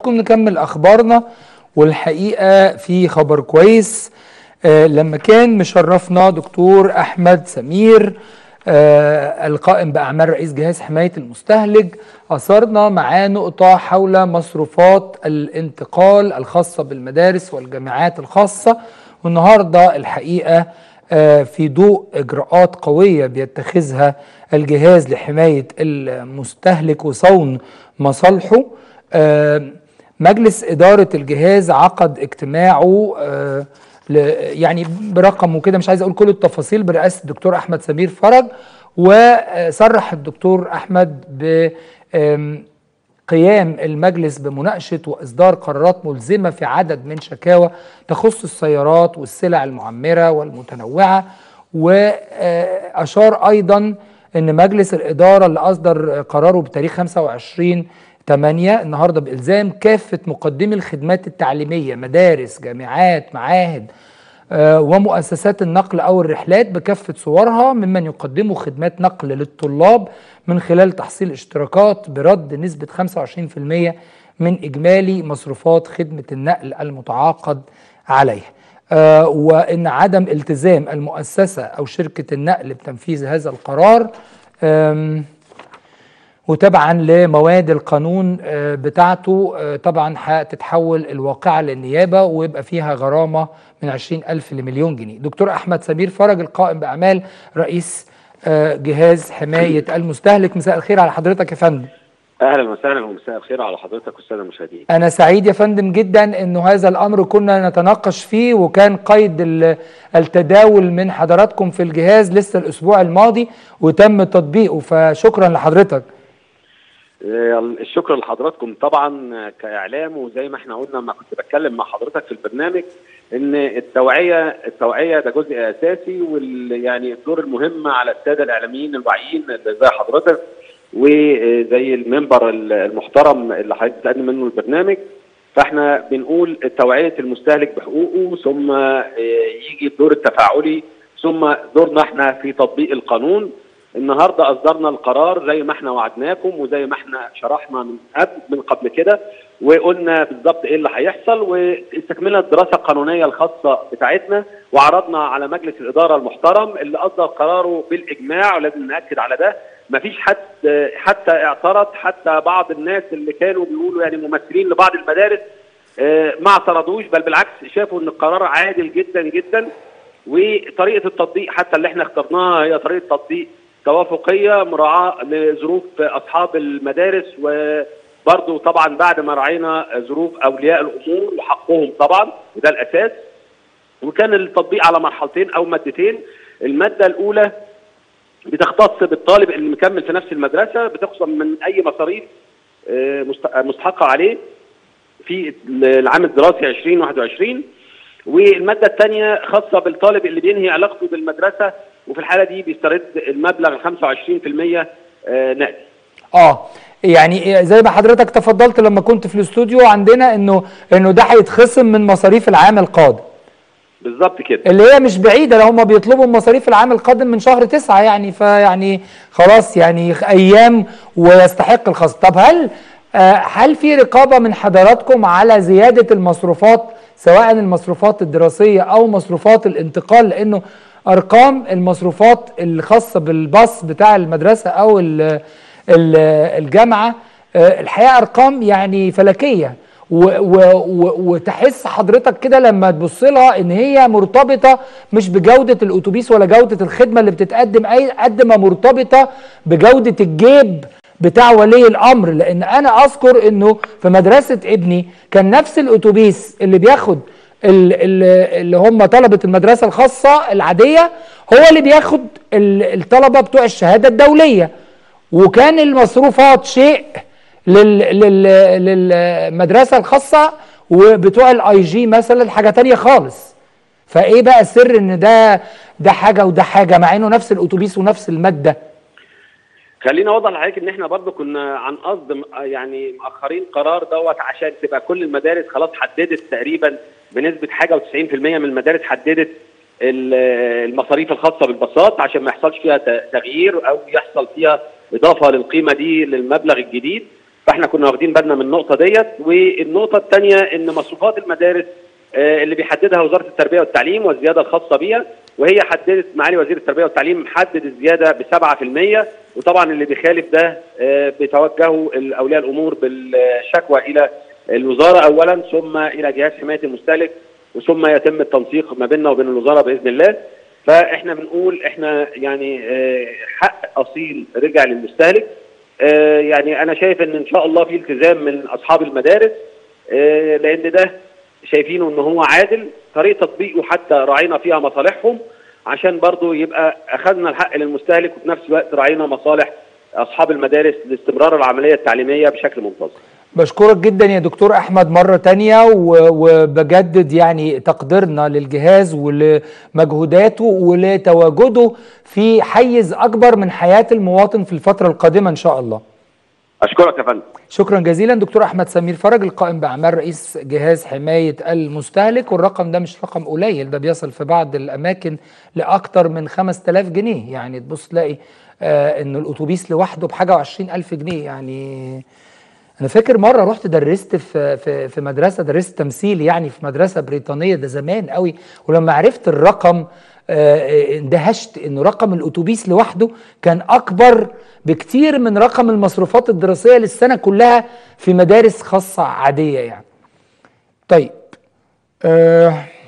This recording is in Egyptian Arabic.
كنا نكمل اخبارنا والحقيقه في خبر كويس آه لما كان مشرفنا دكتور احمد سمير آه القائم باعمال رئيس جهاز حمايه المستهلك اثرنا معاه نقطه حول مصروفات الانتقال الخاصه بالمدارس والجامعات الخاصه والنهارده الحقيقه آه في ضوء اجراءات قويه بيتخذها الجهاز لحمايه المستهلك وصون مصالحه آه مجلس إدارة الجهاز عقد اجتماعه آه يعني برقم وكده مش عايز أقول كل التفاصيل برئاسة الدكتور أحمد سمير فرج وصرح الدكتور أحمد ب قيام المجلس بمناقشة وإصدار قرارات ملزمة في عدد من شكاوى تخص السيارات والسلع المعمرة والمتنوعة وأشار أيضا أن مجلس الإدارة اللي أصدر قراره بتاريخ 25 8 النهارده بإلزام كافة مقدمي الخدمات التعليمية مدارس جامعات معاهد آه ومؤسسات النقل أو الرحلات بكافة صورها ممن يقدموا خدمات نقل للطلاب من خلال تحصيل اشتراكات برد نسبة 25% من إجمالي مصروفات خدمة النقل المتعاقد عليها آه وإن عدم التزام المؤسسة أو شركة النقل بتنفيذ هذا القرار وتبعا لمواد القانون بتاعته طبعا هتتحول الواقعة للنيابة ويبقى فيها غرامة من 20 ألف لمليون جنيه دكتور أحمد سمير فرج القائم بأعمال رئيس جهاز حماية المستهلك مساء الخير على حضرتك يا فندم اهلا وسهلا ومساء الخير على حضرتك والساده المشاهدين. انا سعيد يا فندم جدا انه هذا الامر كنا نتناقش فيه وكان قيد التداول من حضراتكم في الجهاز لسه الاسبوع الماضي وتم تطبيقه فشكرا لحضرتك. الشكر لحضراتكم طبعا كاعلام وزي ما احنا قلنا لما كنت بتكلم مع حضرتك في البرنامج ان التوعيه التوعيه ده جزء اساسي وال يعني الدور المهم على الساده الاعلاميين الواعيين زي حضرتك وزي المنبر المحترم اللي حضرتك بتقدم منه البرنامج فاحنا بنقول توعيه المستهلك بحقوقه ثم يجي الدور التفاعلي ثم دورنا احنا في تطبيق القانون النهارده اصدرنا القرار زي ما احنا وعدناكم وزي ما احنا شرحنا من قبل من قبل كده وقلنا بالظبط ايه اللي هيحصل واستكملنا الدراسه القانونيه الخاصه بتاعتنا وعرضنا على مجلس الاداره المحترم اللي اصدر قراره بالاجماع ولازم ناكد على ده مفيش حد حتى اعترض حتى بعض الناس اللي كانوا بيقولوا يعني ممثلين لبعض المدارس ما اعترضوش بل بالعكس شافوا ان القرار عادل جدا جدا وطريقه التطبيق حتى اللي احنا اخترناها هي طريقه تطبيق توافقيه مراعاه لظروف اصحاب المدارس وبرضه طبعا بعد ما راعينا ظروف اولياء الامور وحقهم طبعا وده الاساس وكان التطبيق على مرحلتين او مادتين الماده الاولى بتختص بالطالب اللي مكمل في نفس المدرسه بتخصم من اي مصاريف مستحقه عليه في العام الدراسي 2021 والماده الثانيه خاصه بالطالب اللي بينهي علاقته بالمدرسه وفي الحاله دي بيسترد المبلغ ال 25% نقدي. اه يعني زي ما حضرتك تفضلت لما كنت في الاستوديو عندنا انه انه ده هيتخصم من مصاريف العام القادم. بالظبط كده. اللي هي مش بعيده لو هم بيطلبوا مصاريف العام القادم من شهر تسعة يعني فيعني خلاص يعني ايام ويستحق الخصم. طب هل هل في رقابه من حضراتكم على زياده المصروفات سواء المصروفات الدراسيه او مصروفات الانتقال لانه ارقام المصروفات الخاصه بالباص بتاع المدرسه او ال ال الجامعه الحقيقه ارقام يعني فلكيه و و و وتحس حضرتك كده لما تبص لها ان هي مرتبطه مش بجوده الاتوبيس ولا جوده الخدمه اللي بتتقدم اي قد ما مرتبطه بجوده الجيب بتاع ولي الامر لان انا اذكر انه في مدرسه ابني كان نفس الاتوبيس اللي بياخد اللي هم طلبة المدرسة الخاصة العادية هو اللي بياخد الطلبة بتوع الشهادة الدولية وكان المصروفات شيء لل لل للمدرسة الخاصة وبتوع الاي جي مثلا حاجة تانية خالص فايه بقى السر ان ده ده حاجة وده حاجة مع انه نفس الاتوبيس ونفس المادة خليني اوضح لحضرتك ان احنا برضو كنا عن قصد يعني مأخرين قرار دوت عشان تبقى كل المدارس خلاص حددت تقريبا بنسبه حاجه و90% من المدارس حددت المصاريف الخاصه بالباصات عشان ما يحصلش فيها تغيير او يحصل فيها اضافه للقيمه دي للمبلغ الجديد فاحنا كنا واخدين بالنا من النقطه ديت والنقطه الثانيه ان مصروفات المدارس آه، اللي بيحددها وزاره التربيه والتعليم والزياده الخاصه بيها وهي حددت معالي وزير التربيه والتعليم محدد الزياده ب 7% وطبعا اللي بيخالف ده آه، بيتوجهوا اولياء الامور بالشكوى الى الوزاره اولا ثم الى جهاز حمايه المستهلك وثم يتم التنسيق ما بيننا وبين الوزاره باذن الله فاحنا بنقول احنا يعني آه، حق اصيل رجع للمستهلك آه، يعني انا شايف ان ان شاء الله في التزام من اصحاب المدارس آه، لان ده شايفينه ان هو عادل طريقه تطبيقه حتى راعينا فيها مصالحهم عشان برضو يبقى اخذنا الحق للمستهلك وفي نفس الوقت راعينا مصالح اصحاب المدارس لاستمرار العمليه التعليميه بشكل منتظم بشكرك جدا يا دكتور احمد مره تانية و- وبجدد يعني تقديرنا للجهاز ولمجهوداته ولتواجده في حيز اكبر من حياه المواطن في الفتره القادمه ان شاء الله اشكرك يا فندم شكرا جزيلا دكتور احمد سمير فرج القائم باعمال رئيس جهاز حمايه المستهلك والرقم ده مش رقم قليل ده بيصل في بعض الاماكن لاكثر من 5000 جنيه يعني تبص تلاقي آه ان الاتوبيس لوحده بحاجه و20000 جنيه يعني انا فاكر مره رحت درست في في في مدرسه درست تمثيل يعني في مدرسه بريطانيه ده زمان قوي ولما عرفت الرقم آه، اندهشت انه رقم الاتوبيس لوحده كان اكبر بكتير من رقم المصروفات الدراسيه للسنه كلها في مدارس خاصه عاديه يعني طيب آه